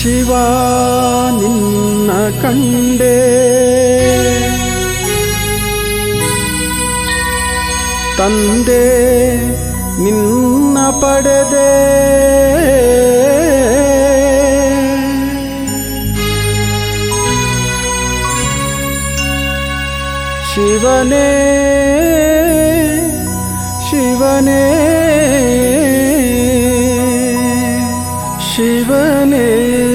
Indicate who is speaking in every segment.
Speaker 1: ಶಿವ ನಿನ್ನ ಕಂಡೆ ತಂದೆ ನಿನ್ನ ಪಡೆದೆ ಶಿವನೇ ಶಿವನೇ ಶಿವನೇ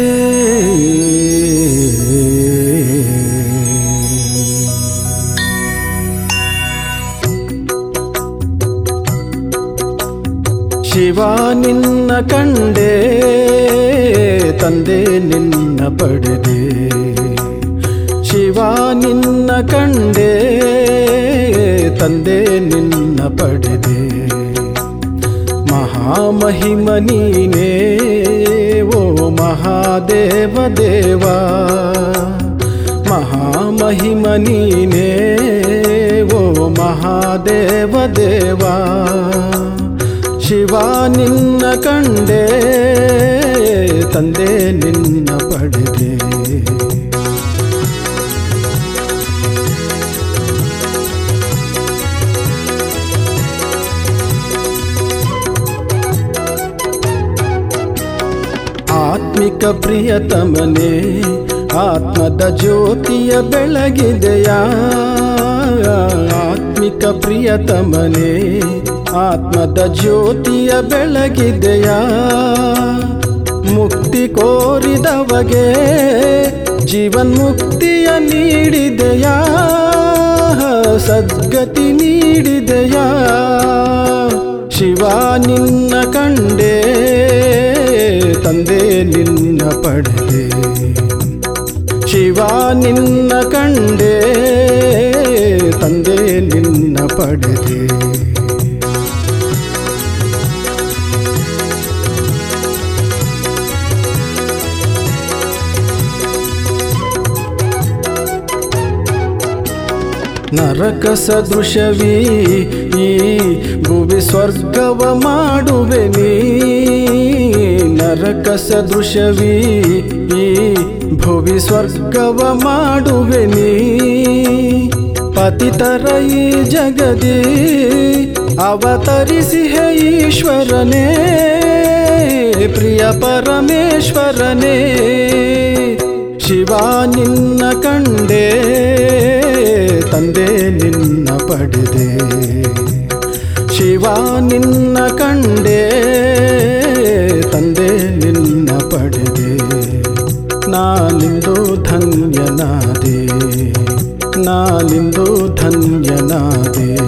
Speaker 1: ಶಿವ ನಿನ್ನ ಕಂಡೆ ತಂದೆ ನಿನ್ನ ಪಡೆದೆ ಶಿವ ನಿನ್ನ ಕಂಡೆ ತಂದೆ ನಿನ್ನ ಪಡೆದೆ ಮಹಾಮಹಿಮ ನೀನೇ ಓ ಮಹಾದೇವ ದೇವ ಮಹಾಮಹಿಮ ನೀನೇ ಓ ಮಹಾದೇವ ದೇವ ಶಿವ ನಿನ್ನ ಕಂಡೆ ತಂದೆ ನಿನ್ನ ಪಡೆದೆ ಆತ್ಮಿಕ ಪ್ರಿಯತಮನೆ ಆತ್ಮದ ಜ್ಯೋತಿಯ ಬೆಳಗಿದೆಯಾ ಆತ್ಮಿಕ ಪ್ರಿಯತಮನೆ ಆತ್ಮದ ಜ್ಯೋತಿಯ ಬೆಳಗಿದೆಯಾ ಮುಕ್ತಿ ಕೋರಿದವಗೆ ಜೀವನ್ ಮುಕ್ತಿಯ ನೀಡಿದೆಯಾ ಸದ್ಗತಿ ನೀಡಿದೆಯಾ ಶಿವ ನಿನ್ನ ಕಂಡೆ ತಂದೆ ನಿನ್ನ ಪಡೆದೆ ಶಿವ ನಿನ್ನ ಕಂಡೆ ತಂದೆ ನಿನ್ನ ಪಡೆದೆ ನರಕ ಸದೃಶವೀ ಈ ಭುವಿ ಸ್ವರ್ಗವ ಮಾಡುವೆ ನೀ ನರಕ ಸದೃಶವೀ ಈ ಭುವಿ ಸ್ವರ್ಗವ ಮಾಡುವೆ ನೀ ಪತಿತರ ಈ ಜಗದಿ ಅವತರಿಸಿ ಹೇ ಈಶ್ವರನೇ ಪ್ರಿಯ ಪರಮೇಶ್ವರನೇ ಶಿವ ನಿನ್ನ ಕಂಡೆ ತಂದೆ ನಿನ್ನ ಪಡೆದೆ ಶಿವ ನಿನ್ನ ಕಂಡೆ ತಂದೆ ನಿನ್ನ ಪಡೆದೆ ನಾನಿಂದು ಧನ್ಯನಾದೆ ನಾನಿಂದು ಧನ್ಯನಾದೆ